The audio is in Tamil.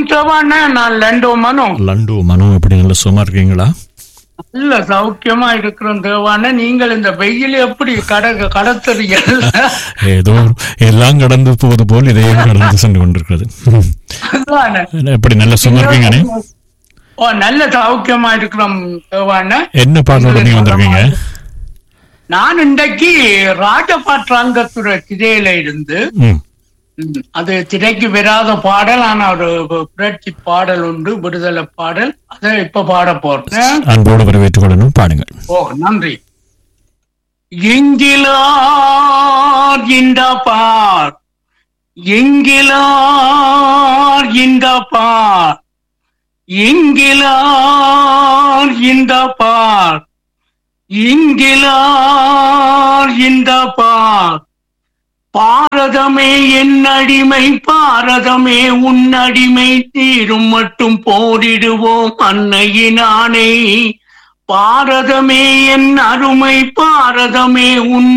தேவாண்ணா நான் லண்டோ மனோ லண்டு மனு எப்படி நல்ல சும்மா இருக்கீங்களா நல்ல சௌக்கியமா இருக்கிறோம் தேவாண்ணா நீங்கள் இந்த வெயில் எப்படி கட கடத்துறீங்க ஏதோ எல்லாம் கடந்து போவது போல் இதையும் கடந்து சென்று கொண்டிருக்கிறது ம். அதுதானே. எப்படி நல்ல சும்மா இருக்கீங்கண்ணே ஓ நல்ல சௌக்கியமா இருக்கிறோம் தேவாண்ணா என்ன பாடலோட நீங்க வந்திருக்கீங்க நான் இன்றைக்கு ராஜபாற்றாங்கத்துறை திரையில இருந்து ம் ம், அது திரைக்கு வராத பாடல் ஆனா ஒரு புரட்சி பாடல் உண்டு விடுதலை பாடல் அதை இப்ப பாட போறேன் அன்போடு வரவேற்றுக் கொள்ளணும் பாடுங்கள் ஓ நன்றி எங்கிலார் இந்த பார் எங்கிலார் இந்த பார் எங்கிலார் இந்த பார் எங்கிலார் இந்த பார் பாரதமே என் அடிமை பாரதமே உன் அடிமை தீரும் மட்டும் போரிடுவோம் அன்னையினானே பாரதமே என் அருமை பாரதமே உன்